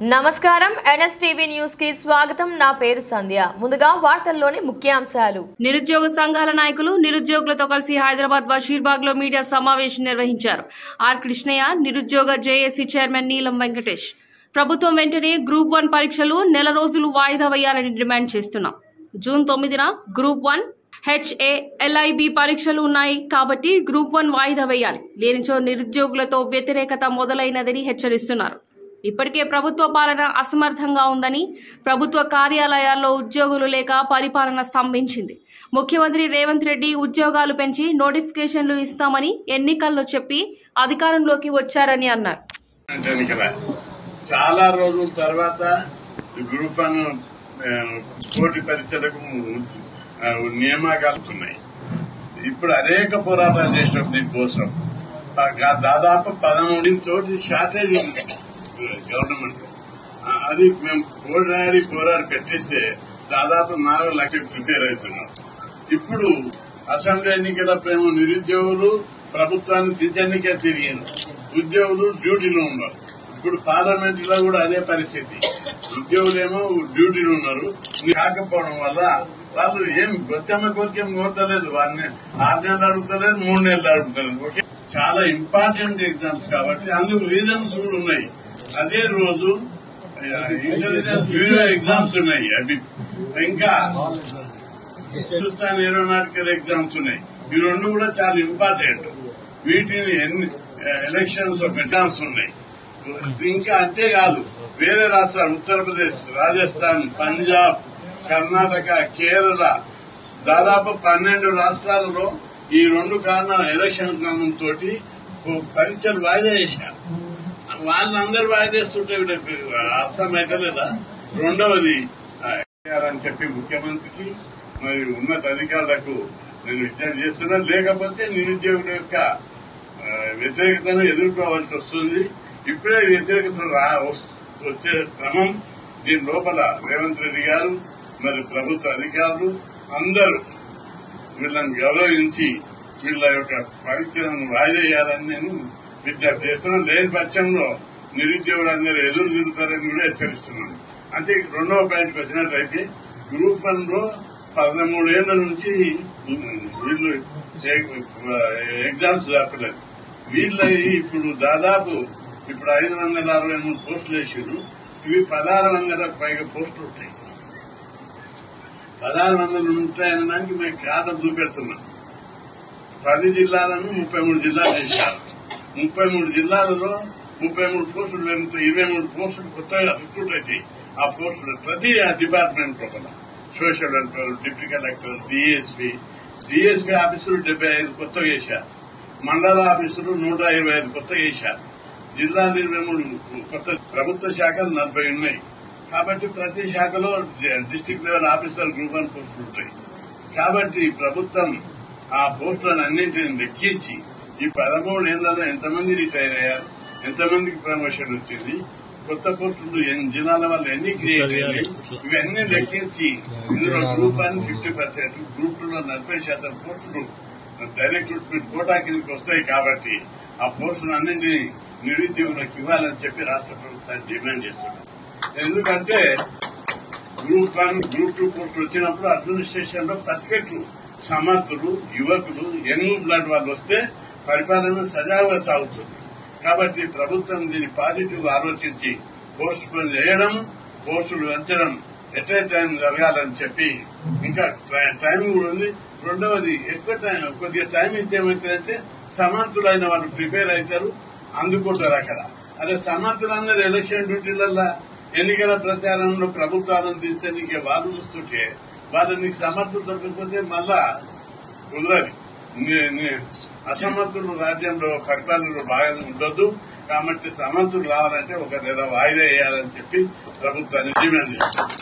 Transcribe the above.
నమస్కారం NSTV news కి స్వాగతం నా పేరు సంధ్య ముందుగా వార్తల్లోని ముఖ్యాంశాలు నిరుద్యోగ సంఘాల నాయకులు నిరుద్యోగులతో కలిసి హైదరాబాద్ బషీర్బాగ్ లో మీడియా సమావేశం నిర్వహించారు ఆర్ కృష్ణయ్య నిరుద్యోగ జేఏసీ చైర్మన్ నీలం వెంకటేష్ ప్రభుత్వం వెంటనే గ్రూప్ వన్ పరీక్షలు నెల రోజులు వాయిదా వేయాలని డిమాండ్ చేస్తున్నాం జూన్ తొమ్మిదిన గ్రూప్ వన్ హెచ్ఏఎల్ఐబి పరీక్షలు ఉన్నాయి కాబట్టి గ్రూప్ వన్ వాయిదా వేయాలి లేనిచో నిరుద్యోగులతో వ్యతిరేకత మొదలైనదని హెచ్చరిస్తున్నారు ఇప్పటికే ప్రభుత్వ పాలన అసమర్థంగా ఉందని ప్రభుత్వ కార్యాలయాల్లో ఉద్యోగులు లేక పరిపాలన స్తంభించింది ముఖ్యమంత్రి రేవంత్ రెడ్డి ఉద్యోగాలు పెంచి నోటిఫికేషన్లు ఇస్తామని ఎన్నికల్లో చెప్పి అధికారంలోకి వచ్చారని అన్నారు అంటాను కదా చాలా రోజుల తర్వాత గ్రూప్ వన్ ఆ, పోటీ పరీక్షలకు ఆ, నియామకాలు ఉన్నాయి ఇప్పుడు అనేక పోరాటాలు చేసినాం దీనికోసం ఆ, దాదాపు పదమూడు తోటి షార్టేజ్ ఉంది గవర్నమెంట్ ఆ, అది మేము పోరాడి పోరాడి పెట్టిస్తే దాదాపు నాలుగు లక్షలు ప్రిపేర్ అవుతున్నాం ఇప్పుడు అసెంబ్లీ ఎన్నికల ప్రేమ నిరుద్యోగులు ప్రభుత్వాన్ని దించనికే తిరిగారు ఉద్యోగులు డ్యూటీలో ఉన్నారు ఇప్పుడు పార్లమెంట్ లో కూడా అదే పరిస్థితి ఉద్యోగులేమో డ్యూటీలో ఉన్నారు కాకపోవడం వల్ల వాళ్ళు ఏం గొత్తమ్మ కోరికేం కోరతలేదు వాళ్ళని ఆరు నెలలు అడుగుతలేదు మూడు నెలలు అడుగుతలేదు ఓకే చాలా ఇంపార్టెంట్ ఎగ్జామ్స్ కాబట్టి అందుకు రీజన్స్ కూడా ఉన్నాయి అదే రోజు ఇంటెలిజెన్స్ బ్యూరో ఎగ్జామ్స్ ఉన్నాయి అవి ఇంకా హిందుస్థాన్ ఏరోనాటికల్ ఎగ్జామ్స్ ఉన్నాయి ఈ రెండు కూడా చాలా ఇంపార్టెంట్ వీటిని ఎన్ని ఎలక్షన్స్ ఎగ్జామ్స్ ఉన్నాయి ఇంకా అంతేకాదు వేరే రాష్ట్రాలు ఉత్తరప్రదేశ్ రాజస్థాన్ పంజాబ్ కర్ణాటక కేరళ దాదాపు పన్నెండు రాష్ట్రాలలో ఈ రెండు కారణాల ఎలక్షన్ కారణంతో పరీక్షలు వాయిదా చేశారు వాళ్ళందరూ వాయిదేస్తుంటే వీళ్ళకి అర్థమైతలేదా రెండవది ఆ, అని చెప్పి ముఖ్యమంత్రికి మరి ఉన్నత అధికారులకు నేను విజ్ఞప్తి చేస్తున్నా లేకపోతే నిరుద్యోగుల యొక్క ఆ, వ్యతిరేకతను ఎదుర్కోవాల్సి వస్తుంది ఇప్పుడే వ్యతిరేకత రా వస్- వచ్చే క్రమం దీని లోపల రేవంత్ రెడ్డి గారు మరి ప్రభుత్వ అధికారులు అందరూ వీళ్ళని గౌరవించి వీళ్ళ యొక్క పరీక్షలను వాయిదేయాలని నేను విజ్ఞప్తి చేస్తున్నాను లేని పక్షంలో నిరుద్యోగులందరూ ఎదురు తిరుగుతారని కూడా హెచ్చరిస్తున్నాను అంటే రెండవ పాయింట్కి వచ్చినట్లయితే గ్రూప్ వన్ లో పదమూడేళ్ల నుంచి వీళ్ళు ఎగ్జామ్స్ జరపలేదు వీళ్ళ ఇప్పుడు దాదాపు ఇప్పుడు ఐదు వందల అరవై మూడు పోస్టులు వేసారు ఇవి పదహారు వందలకు పైగా పోస్టులు ఉంటాయి పదహారు వందలు ఉంటాయనడానికి మేము కారణం చూపెడుతున్నాం పది జిల్లాలను ముప్పై మూడు జిల్లాలు చేశారు ముప్పై మూడు జిల్లాలలో ముప్పై మూడు పోస్టులు పెరుగుతాయి ఇరవై మూడు పోస్టులు కొత్తగా రిక్రూట్ అవుతాయి ఆ పోస్టులు ప్రతి ఆ డిపార్ట్మెంట్ లోపల social welfare deputy collector DSP DSP ఆఫీసులు డెబ్బై ఐదు కొత్తగా చేశారు మండల ఆఫీసులు నూట ఇరవై ఐదు కొత్తగా చేశారు జిల్లా ఇరవై మూడు కొత్త ప్రభుత్వ శాఖలు నలభై ఉన్నాయి కాబట్టి ప్రతి శాఖలో district level officer group one పోస్టులు ఉంటాయి కాబట్టి ప్రభుత్వం ఆ పోస్టులను అన్నింటిని లెక్కించి ఈ పదమూడు ఏళ్లలో ఎంతమంది రిటైర్ అయ్యారు ఎంతమందికి ప్రమోషన్ వచ్చింది కొత్త పోస్టులు ఎన్ని జిల్లాల వల్ల ఎన్ని క్రియేట్ అయ్యాయి ఇవన్నీ లెక్కించి ఇందులో group one fifty percent group two లో నలభై శాతం పోస్టులు డైరెక్ట్ రిక్రూట్మెంట్ కోటా కిందకి వస్తాయి కాబట్టి ఆ పోస్టులు అన్నింటినీ నిరుద్యోగులకు ఇవ్వాలని చెప్పి రాష్ట్ర ప్రభుత్వాన్ని డిమాండ్ చేస్తున్నారు ఎందుకంటే గ్రూప్ వన్ గ్రూప్ టూ పోస్టులు వచ్చినప్పుడు అడ్మినిస్ట్రేషన్ లో పర్ఫెక్ట్ సమర్థులు యువకులు యంగ్ బ్లడ్ వాళ్ళు వస్తే పరిపాలన సజావుగా సాగుతుంది కాబట్టి ప్రభుత్వం దీన్ని పాజిటివ్ ఆలోచించి పోస్ట్ పోన్ చేయడం పోస్టులు పెంచడం ఎట్ ఏ టైం జరగాలని చెప్పి ఇంకా టై- టైం కూడా ఉంది రెండవది ఎక్కువ టైం కొద్దిగా టైం ఇస్తే ఏమవుతుందంటే సమర్థులైన వాళ్ళు ప్రిపేర్ అవుతారు అందుకుంటారు అక్కడ అదే సమర్థులందరూ ఎలక్షన్ డ్యూటీలల్లో ఎన్నికల ప్రచారంలో ప్రభుత్వాలను తీస్తే నీకు వాళ్ళు చూస్తుంటే వాళ్ళు నీకు సమర్థులు దొరకకపోతే మళ్ళా కుదరదు నీ- నీ అసమర్థులు రాజ్యంలో పరిపాలనలో బాగా ఉండొద్దు కాబట్టి సమర్థులు రావాలంటే ఒక నెల వాయిదా వేయాలని చెప్పి ప్రభుత్వాన్ని డిమాండ్ చేస్తారు